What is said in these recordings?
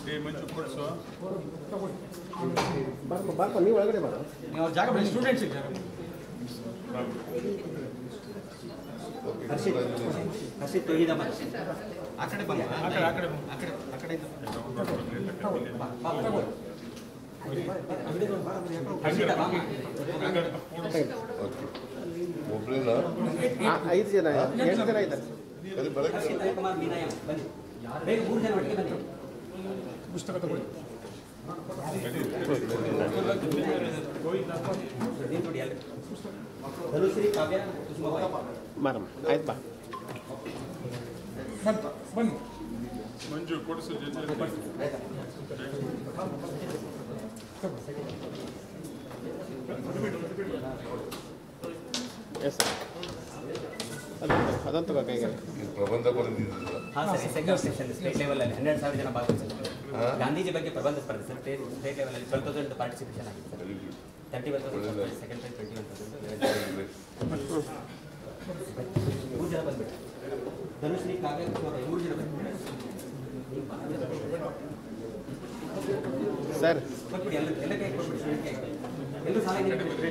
ಏ ಮಂಜು ಕೊಡ್ಸು ಬಾರಪ್ಪ ಬಾರಪ್ಪ ನೀವು ಒಳಗಡೆ ಬಾರ ನೀವು ಅವ್ರ ಜಾಗ ಬಿಡಿ ಸ್ಟೂಡೆಂಟ್ಸ್ ಇದ್ದಾರೆ ಹರ್ಷಿತ್ ಹರ್ಷಿತ್ ತೊಯ್ದ ಮತ್ತೆ ಆ ಕಡೆ ಬನ್ನಿ ಆ ಕಡೆ ಆ ಕಡೆ ಬನ್ನಿ. ಆ ಕಡೆ ಆ ಕಡೆ ಇಂದ. ಹರ್ಷಿತಾ, ಬಾ ಅಮ್ಮ. ಒಬ್ರೇನಾ ಐದು ಜನ ಎಂಟು ಜನ ಇದ್ದಾರೆ ಸರಿ ಬರಕ್ಕೆ ಹರ್ಷಿತಾ ಕುಮಾರ್ ಮೀನಾಯ ಬನ್ನಿ ಬೇಗ ಮೂರು ಜನ ಒಟ್ಟಿಗೆ ಬನ್ನಿ ನೀನು ನೋಡಿ ಅಲ್ಲಿ ಧನುಶ್ರೀ ಕಾವ್ಯ ಕುಸುಮಬಾಯಿ ಬಾರಮ್ಮ ಆಯ್ತು ಬಾ ಮಂಜು ಕೊಡ್ಸು ಜೊತೆ ಎಸ್ ಸರ್ ಅದೊಂದು ಅದೊಂದು ತಗೋ ಕೈಗೆ ಈ ಪ್ರಬಂಧ ಬರೆದಿದ್ದೀರಲ್ಲ ಹಾಂ ಸರ್ ಸೆಕೆಂಡ್ ಸೆಕ್ಷನ್ ಸ್ಟೇಟ್ ಲೆವೆಲಲ್ಲಿ ಹನ್ನೆರಡು ಸಾವಿರ ಜನ ಭಾಗವಹಿಸಿದ್ದಾರೆ ಹಾ? ಗಾಂಧೀಜಿ ಬಗ್ಗೆ ಪ್ರಬಂಧ ಸ್ಪರ್ಧೆ ಸರ್ ಸ್ಟೇಟ್ ಸ್ಟೇಟ್ ಲೆವೆಲಲ್ಲಿ ಟ್ವೆಲ್ ತೌಸಂಡ್ ಪಾರ್ಟಿಸಿಪೇಷನ್ ಆಗಿದೆ sir very good thirty one thousand ಒಳ್ಳೆದಾಯ್ತು. Second prize twenty one thousand ಮೂರು ಜನ ಬಂದ್ಬಿಟ್ಟು ಧನುಶ್ರೀ ಕಾವ್ಯ ಕುಸುಮಬಾಯಿ ಮೂರು ಜನ ಬಂದ್ಬಿಟ್ಟು ಸರ್ ಕೊಟ್ಬಿಡಿ ಎಲ್ಲ ಎಲ್ಲ ಕೈ ಕೊಟ್ಬಿಡಿ ಸ್ಟೂಡೆಂಟ್ ಕೈ ಎಲ್ಲರೂ ಸಾಲ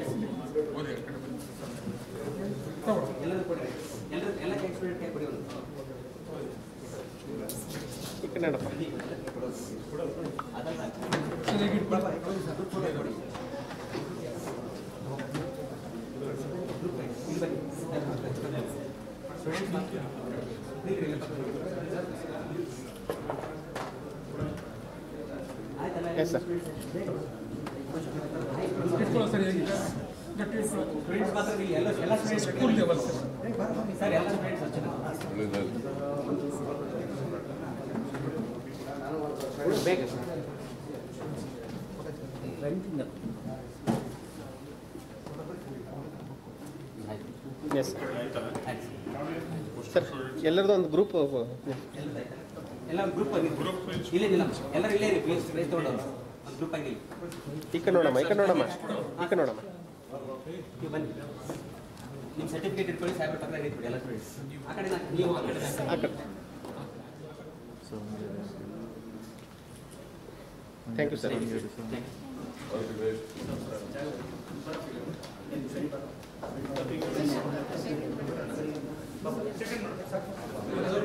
ಎಲ್ಲರೂ ಕೊಡಿ ಎಲ್ಲರೂ ಎಲ್ಲ ಕೈ ಸ್ಟೂಡೆಂಟ್ ಕೈ ಕೊಡಿ ಒಂದು ಈ ಕಡೆ ನಡಪ್ಪ ಅದಲ್ಲ ಗ್ರೂಪ್ ಫೋಟೋ ಕೊಡಿ ಇಲ್ಲಿ ಬನ್ನಿ ಸ್ಟೂಡೆಂಟ್ಸ್ ಮಾತ್ರ ನಿಲ್ರಿ, ಇಲ್ಲಿ ಪಕ್ಕ. ಆಯ್ತಲ್ಲ Yes, sir. ಸ್ಟೂಡೆಂಟ್ಸ್ ಮಾತ್ರ ಇಲ್ಲಿ ಎಲ್ಲ ಎಲ್ಲ ಸ್ಟೂಡೆಂಟ್ಸ್ ಸರ್ ಎಲ್ಲ ಸ್ಟೂಡೆಂಟ್ಸ್ ಅಷ್ಟೇ ಒಳ್ಳೆದಾಯ್ತು ಬೇಗ ಎಸ್ ಸರ್ ಎಲ್ಲರದ್ದು ಒಂದು ಗ್ರೂಪ್ ಎಲ್ಲ ಗ್ರೂಪ್ ಇಲ್ಲೇ ಇಲ್ಲ ಎಲ್ಲರೂ ಇಲ್ಲೇ ಇರಿ ಪ್ಲೇಸ್ ಪ್ಲೇಸ್ ತೊಗೊಂಡವ್ರು ಒಂದು ಗ್ರೂಪ್ ಆಗಿ ಈ ಕಡೆ ನೋಡಮ್ಮ ಈ ಕಡೆ ನೋಡಮ್ಮ ಈ ಕಡೆ ನೋಡಮ್ಮ ನೀವು ಬನ್ನಿ ನಿಮ್ಮ ಸರ್ಟಿಫಿಕೇಟ್ ಇಟ್ಕೊಳ್ಳಿ ಸಾಹೇಬ್ ಹತ್ರ ಇಟ್ಬಿಡಿ ಎಲ್ಲ ಸ್ಟೂಡೆಂಟ್ಸ್ ಆ ಕಡೆ ನಾ- ನೀವು ಆ ಕಡೆ ನಾ- ಆ ಕಡೆ thank you sir Thank you. All the best Thank you.